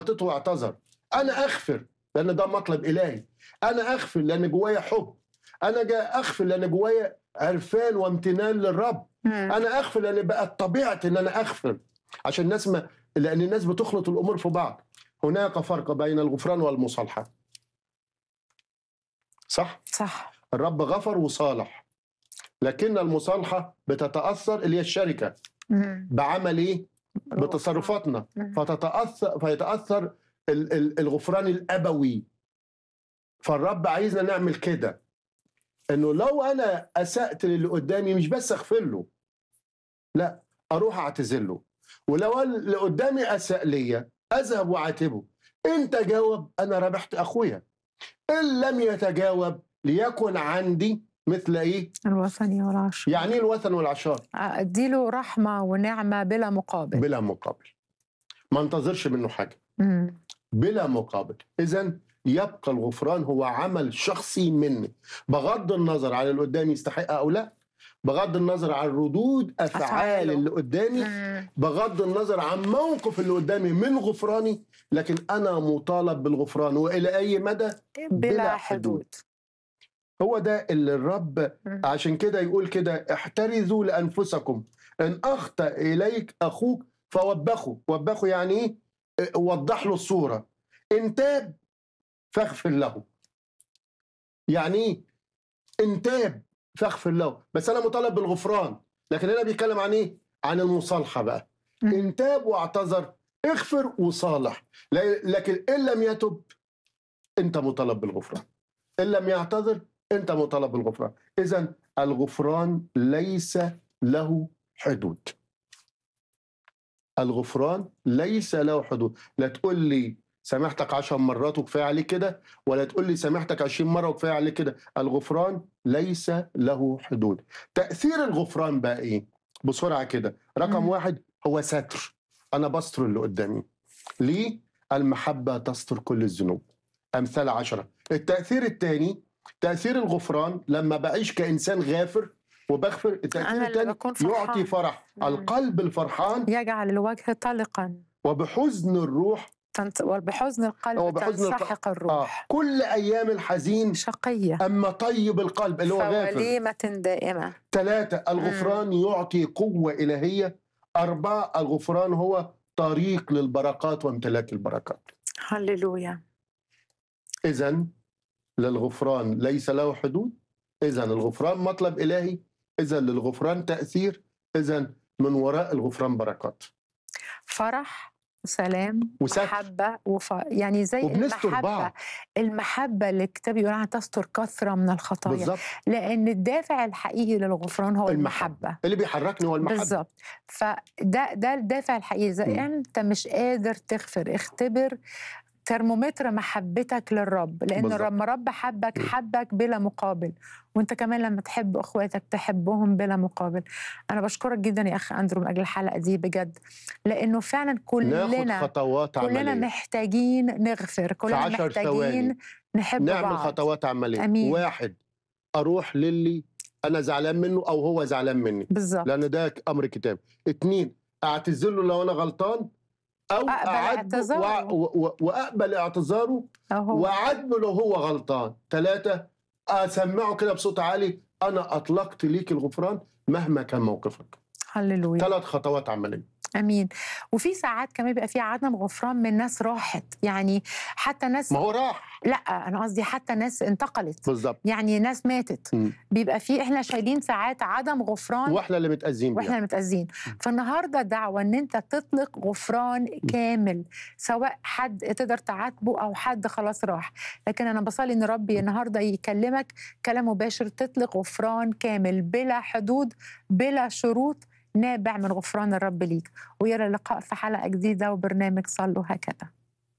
غلطته واعتذر انا اغفر لان ده مطلب الهي انا اغفر لان جوايا حب انا جاي اغفر لان جوايا عرفان وامتنان للرب مم. انا اغفر لان بقت طبيعتي ان انا اغفر عشان الناس ما لان الناس بتخلط الامور في بعض هناك فرق بين الغفران والمصالحه صح صح الرب غفر وصالح لكن المصالحه بتتاثر اللي هي الشركه مم. بعمل ايه بتصرفاتنا مم. فتتاثر فيتاثر ال- ال- الغفران الابوي فالرب عايزنا نعمل كده انه لو انا اسات للي قدامي مش بس اغفر له لا اروح اعتذر له ولو اللي قدامي اساء ليا اذهب واعاتبه ان تجاوب انا ربحت اخويا ان لم يتجاوب ليكن عندي مثل ايه الوثني والعشر يعني ايه الوثن والعشار اديله رحمه ونعمه بلا مقابل بلا مقابل ما انتظرش منه حاجه مم. بلا مقابل اذا يبقى الغفران هو عمل شخصي مني بغض النظر على اللي قدامي يستحق او لا بغض النظر عن ردود افعال أفعاله. اللي قدامي مم. بغض النظر عن موقف اللي قدامي من غفراني لكن انا مطالب بالغفران والى اي مدى بلا بلا حدود هو ده اللي الرب مم. عشان كده يقول كده احترزوا لانفسكم ان اخطا اليك اخوك فوبخه وبخه يعني ايه اه، وضح له الصوره ان تاب فاغفر له يعني ايه ان تاب فاغفر له بس انا مطالب بالغفران لكن هنا بيتكلم عن ايه عن المصالحه بقى مم. ان تاب واعتذر اغفر وصالح لا- لكن ان لم يتب انت مطالب بالغفران ان لم يعتذر انت مطالب بالغفران اذا الغفران ليس له حدود الغفران ليس له حدود لا تقول لي سامحتك عشر مرات وكفايه عليك كده ولا تقول لي سامحتك عشرين مره وكفايه عليك كده الغفران ليس له حدود تاثير الغفران بقى ايه بسرعه كده رقم مم. واحد هو ستر انا بستر اللي قدامي ليه المحبه تستر كل الذنوب امثال عشرة التاثير الثاني تاثير الغفران لما بعيش كانسان غافر وبغفر التاثير أنا اللي الثاني بكون فرحان. يعطي فرح مم. القلب الفرحان يجعل الوجه طلقا وبحزن الروح تنت... وبحزن القلب هو بحزن الق- تنسحق آه الروح كل ايام الحزين شقية اما طيب القلب اللي هو غافر فوليمة دائمة ثلاثة الغفران يعطي قوة إلهية أربعة الغفران هو طريق للبركات وامتلاك البركات هللويا إذا للغفران ليس له حدود إذا الغفران مطلب إلهي إذا للغفران تأثير إذا من وراء الغفران بركات فرح وسلام وستر. محبة وف... يعني زي وبنستر المحبة بعض المحبة اللي الكتاب يقول عنها تستر كثرة من الخطايا بالظبط لأن الدافع الحقيقي للغفران هو المحبة. المحبة اللي بيحركني هو المحبة بالظبط فده ده الدافع الحقيقي اذا مم. انت مش قادر تغفر اختبر ترمومتر محبتك للرب لان بالظبط. لما رب حبك مم. حبك بلا مقابل وانت كمان لما تحب اخواتك تحبهم بلا مقابل انا بشكرك جدا يا اخ اندرو من اجل الحلقه دي بجد لانه فعلا ناخد كلنا خطوات كلنا عملية محتاجين نغفر كلنا عشر محتاجين ثواني نحب نعمل بعض خطوات عملية أمين. واحد أروح للي أنا زعلان منه أو هو زعلان مني بالظبط لان ده امر كتاب اتنين اعتذر له لو انا غلطان او أقبل اعاتبه اعتذاره. وأ- و- واقبل اعتذاره اهو واعاتبه لو هو غلطان ثلاثه اسمعه كده بصوت عالي انا اطلقت ليك الغفران مهما كان موقفك هللويا ثلاث خطوات عمليه امين وفي ساعات كمان بيبقى في عدم غفران من ناس راحت يعني حتى ناس ما هو راح لا انا قصدي حتى ناس انتقلت بالظبط يعني ناس ماتت مم. بيبقى في احنا شايلين ساعات عدم غفران واحنا اللي متاذين واحنا بيها متأذين فالنهارده دعوه ان انت تطلق غفران كامل سواء حد تقدر تعاتبه او حد خلاص راح لكن انا بصلي ان ربي النهارده يكلمك كلام مباشر تطلق غفران كامل بلا حدود بلا شروط نابع من غفران الرب ليك ويرى اللقاء في حلقه جديده وبرنامج صلوا هكذا